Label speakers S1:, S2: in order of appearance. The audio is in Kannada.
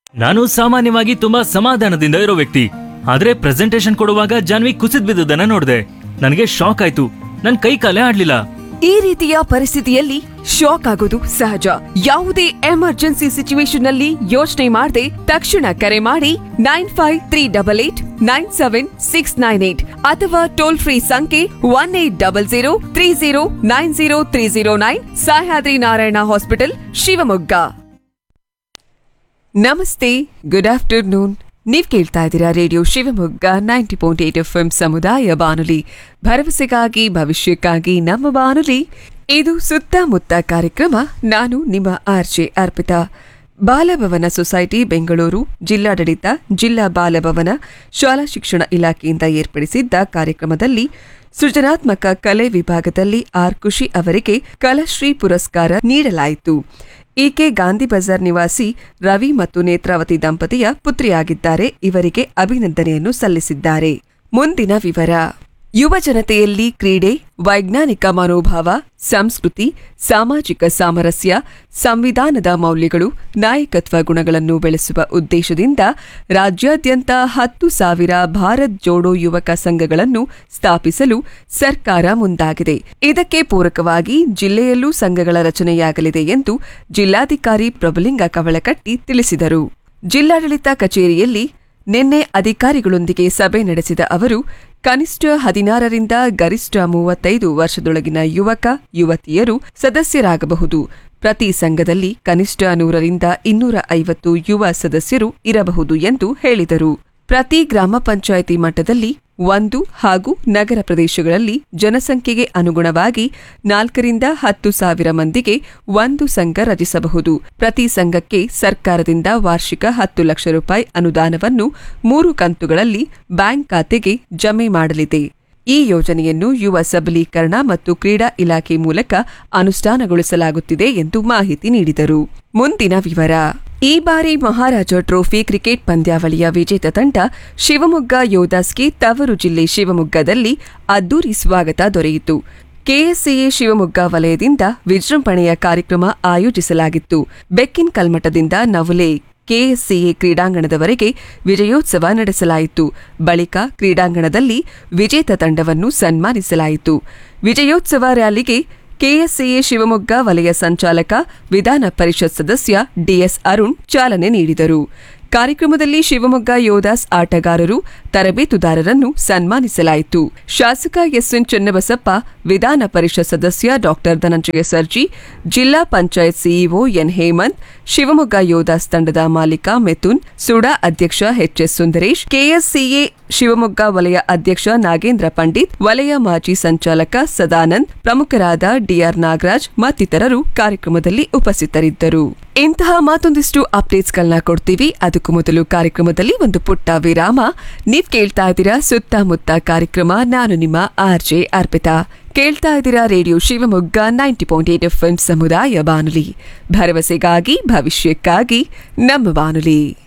S1: ನಾನು ಸಾಮಾನ್ಯವಾಗಿ ತುಂಬಾ ಸಮಾಧಾನದಿಂದ ಇರೋ ವ್ಯಕ್ತಿ ಆದ್ರೆ ಪ್ರೆಸೆಂಟೇಶನ್ ಕೊಡುವಾಗ ಜಾನ್ವಿ ಕುಸಿದ್ ಬಿದ್ದದನ್ನ ನೋಡಿದೆ ನನಗೆ ಶಾಕ್ ಆಯ್ತು ನನ್ ಕೈ ಕಾಲೇ ಆಡ್ಲಿಲ್ಲ
S2: ಈ ರೀತಿಯ ಪರಿಸ್ಥಿತಿಯಲ್ಲಿ ಶಾಕ್ ಆಗೋದು ಸಹಜ ಯಾವುದೇ ಎಮರ್ಜೆನ್ಸಿ ಸಿಚುವೇಶನ್ ನಲ್ಲಿ ಯೋಚನೆ ಮಾಡದೆ ತಕ್ಷಣ ಕರೆ ಮಾಡಿ nine five three double eight nine seven six nine eight ಅಥವಾ ಟೋಲ್ ಫ್ರೀ ಸಂಖ್ಯೆ one eight double zero three zero nine zero three zero nine Sahyadri Narayana hospital Shivamogga ನಮಸ್ತೆ ಗುಡ್ ಆಫ್ಟರ್ನೂನ್ ನೀವ್ ಕೇಳ್ತಾ ಇದ್ದೀರಾ radio Shivamogga ninety point eight F M ಸಮುದಾಯ ಬಾನುಲಿ ಭರವಸೆಗಾಗಿ ಭವಿಷ್ಯಕ್ಕಾಗಿ ನಮ್ಮ ಬಾನುಲಿ ಇದು ಸುತ್ತಮುತ್ತ ಕಾರ್ಯಕ್ರಮ ನಾನು ನಿಮ್ಮ ಆರ್ಜೆ ಅರ್ಪಿತಾ ಬಾಲಭವನ ಸೊಸೈಟಿ ಬೆಂಗಳೂರು ಜಿಲ್ಲಾಡಳಿತ ಜಿಲ್ಲಾ ಬಾಲಭವನ ಶಾಲಾ ಶಿಕ್ಷಣ ಇಲಾಖೆಯಿಂದ ಏರ್ಪಡಿಸಿದ್ದ ಕಾರ್ಯಕ್ರಮದಲ್ಲಿ ಸೃಜನಾತ್ಮಕ ಕಲೆ ವಿಭಾಗದಲ್ಲಿ ಆರ್ ಖುಷಿ ಅವರಿಗೆ ಕಲಶ್ರೀ ಪುರಸ್ಕಾರ ನೀಡಲಾಯಿತು ಈಕೆ ಗಾಂಧಿ ಬಜಾರ್ ನಿವಾಸಿ ರವಿ ಮತ್ತು ನೇತ್ರಾವತಿ ದಂಪತಿಯ ಪುತ್ರಿಯಾಗಿದ್ದಾರೆ ಇವರಿಗೆ ಅಭಿನಂದನೆಯನ್ನು ಸಲ್ಲಿಸಿದ್ದಾರೆ ಮುಂದಿನ ವಿವರ ಯುವ ಜನತೆಯಲ್ಲಿ ಕ್ರೀಡೆ ವೈಜ್ಞಾನಿಕ ಮನೋಭಾವ ಸಂಸ್ಕೃತಿ ಸಾಮಾಜಿಕ ಸಾಮರಸ್ಯ ಸಂವಿಧಾನದ ಮೌಲ್ಯಗಳು ನಾಯಕತ್ವ ಗುಣಗಳನ್ನು ಬೆಳೆಸುವ ಉದ್ದೇಶದಿಂದ ರಾಜ್ಯಾದ್ಯಂತ ಹತ್ತು ಸಾವಿರ ಭಾರತ್ ಜೋಡೋ ಯುವಕ ಸಂಘಗಳನ್ನು ಸ್ಥಾಪಿಸಲು ಸರ್ಕಾರ ಮುಂದಾಗಿದೆ ಇದಕ್ಕೆ ಪೂರಕವಾಗಿ ಜಿಲ್ಲೆಯಲ್ಲೂ ಸಂಘಗಳ ರಚನೆಯಾಗಲಿದೆ ಎಂದು ಜಿಲ್ಲಾಧಿಕಾರಿ ಪ್ರಭುಲಿಂಗ ಕವಳಕಟ್ಟಿ ತಿಳಿಸಿದರು ಜಿಲ್ಲಾಡಳಿತ ಕಚೇರಿಯಲ್ಲಿ ನಿನ್ನೆ ಅಧಿಕಾರಿಗಳೊಂದಿಗೆ ಸಭೆ ನಡೆಸಿದ ಅವರು ಕನಿಷ್ಠ ಹದಿನಾರರಿಂದ ಗರಿಷ್ಠ ಮೂವತ್ತೈದು ವರ್ಷದೊಳಗಿನ ಯುವಕ ಯುವತಿಯರು ಸದಸ್ಯರಾಗಬಹುದು ಪ್ರತಿ ಸಂಘದಲ್ಲಿ ಕನಿಷ್ಠ ನೂರರಿಂದ ಇನ್ನೂರ ಐವತ್ತು ಯುವ ಸದಸ್ಯರು ಇರಬಹುದು ಎಂದು ಹೇಳಿದರು ಪ್ರತಿ ಗ್ರಾಮ ಪಂಚಾಯಿತಿ ಮಟ್ಟದಲ್ಲಿ ಒಂದು ಹಾಗೂ ನಗರ ಪ್ರದೇಶಗಳಲ್ಲಿ ಜನಸಂಖ್ಯೆಗೆ ಅನುಗುಣವಾಗಿ ನಾಲ್ಕರಿಂದ ಹತ್ತು ಸಾವಿರ ಮಂದಿಗೆ ಒಂದು ಸಂಘ ರಚಿಸಬಹುದು ಪ್ರತಿ ಸಂಘಕ್ಕೆ ಸರ್ಕಾರದಿಂದ ವಾರ್ಷಿಕ ಹತ್ತು ಲಕ್ಷ ರೂಪಾಯಿ ಅನುದಾನವನ್ನು ಮೂರು ಕಂತುಗಳಲ್ಲಿ ಬ್ಯಾಂಕ್ ಖಾತೆಗೆ ಜಮೆ ಮಾಡಲಿದೆ ಈ ಯೋಜನೆಯನ್ನು ಯುವ ಸಬಲೀಕರಣ ಮತ್ತು ಕ್ರೀಡಾ ಇಲಾಖೆ ಮೂಲಕ ಅನುಷ್ಠಾನಗೊಳಿಸಲಾಗುತ್ತಿದೆ ಎಂದು ಮಾಹಿತಿ ನೀಡಿದರು ಮುಂದಿನ ವಿವರ ಈ ಬಾರಿ ಮಹಾರಾಜ ಟ್ರೋಫಿ ಕ್ರಿಕೆಟ್ ಪಂದ್ಯಾವಳಿಯ ವಿಜೇತ ತಂಡ ಶಿವಮೊಗ್ಗ ಯೋಧಾಸ್ಗೆ ತವರು ಜಿಲ್ಲೆ ಶಿವಮೊಗ್ಗದಲ್ಲಿ ಅದ್ದೂರಿ ಸ್ವಾಗತ ದೊರೆಯಿತು ಕೆಎಸ್ಸಿಎ ಶಿವಮೊಗ್ಗ ವಲಯದಿಂದ ವಿಜೃಂಭಣೆಯ ಕಾರ್ಯಕ್ರಮ ಆಯೋಜಿಸಲಾಗಿತ್ತು ಬೆಕ್ಕಿನ್ ಕಲ್ಮಠದಿಂದ ನವಲೆ ಕೆಎಸ್ಸಿಎ ಕ್ರೀಡಾಂಗಣದವರೆಗೆ ವಿಜಯೋತ್ಸವ ನಡೆಸಲಾಯಿತು ಬಳಿಕ ಕ್ರೀಡಾಂಗಣದಲ್ಲಿ ವಿಜೇತ ತಂಡವನ್ನು ಸನ್ಮಾನಿಸಲಾಯಿತು ವಿಜಯೋತ್ಸವ ರ್ಯಾಲಿಗೆ ಕೆಎಸ್ಸಿಎ ಶಿವಮೊಗ್ಗ ವಲಯ ಸಂಚಾಲಕ ವಿಧಾನ ಪರಿಷತ್ ಸದಸ್ಯ ಡಿಎಸ್ ಅರುಣ್ ಚಾಲನೆ ನೀಡಿದರು ಕಾರ್ಯಕ್ರಮದಲ್ಲಿ ಶಿವಮೊಗ್ಗ ಯೋಧಾಸ್ ಆಟಗಾರರು ತರಬೇತುದಾರರನ್ನು ಸನ್ಮಾನಿಸಲಾಯಿತು ಶಾಸಕ ಎಸ್ಎನ್ ಚನ್ನಬಸಪ್ಪ ವಿಧಾನ ಪರಿಷತ್ ಸದಸ್ಯ ಡಾಕ್ಟರ್ ಧನಂಜಯ ಸರ್ಜಿ ಜಿಲ್ಲಾ ಪಂಚಾಯತ್ ಸಿಇಒ ಎನ್ ಹೇಮಂತ್ ಶಿವಮೊಗ್ಗ ಯೋಧಾಸ್ ತಂಡದ ಮಾಲೀಕ ಮಿಥುನ್ ಸುಡಾ ಅಧ್ಯಕ್ಷ ಎಚ್ಎಸ್ ಸುಂದರೇಶ್ ಕೆಎಸ್ಸಿಎ ಶಿವಮೊಗ್ಗ ವಲಯ ಅಧ್ಯಕ್ಷ ನಾಗೇಂದ್ರ ಪಂಡಿತ್ ವಲಯ ಮಾಜಿ ಸಂಚಾಲಕ ಸದಾನಂದ್ ಪ್ರಮುಖರಾದ ಡಿಆರ್ ನಾಗರಾಜ್ ಮತ್ತಿತರರು ಕಾರ್ಯಕ್ರಮದಲ್ಲಿ ಉಪಸ್ಥಿತರಿದ್ದರು ಇಂತಹ ಮತ್ತೊಂದಿಷ್ಟು ಅಪ್ಡೇಟ್ಸ್ಗಳನ್ನ ಕೊಡ್ತೀವಿ ಅದಕ್ಕೂ ಮೊದಲು ಕಾರ್ಯಕ್ರಮದಲ್ಲಿ ಒಂದು ಪುಟ್ಟ ವಿರಾಮ ನೀವ್ ಕೇಳ್ತಾ ಇದ್ದೀರಾ ಸುತ್ತಮುತ್ತ ಕಾರ್ಯಕ್ರಮ ನಾನು ನಿಮ್ಮ ಆರ್ಜೆ ಅರ್ಪಿತಾ ಕೇಳ್ತಾ ಇದ್ದೀರಾ radio Shivamogga ninety point eight F ಸಮುದಾಯ ಬಾನುಲಿ ಭರವಸೆಗಾಗಿ ಭವಿಷ್ಯಕ್ಕಾಗಿ ನಮ್ಮ ಬಾನುಲಿ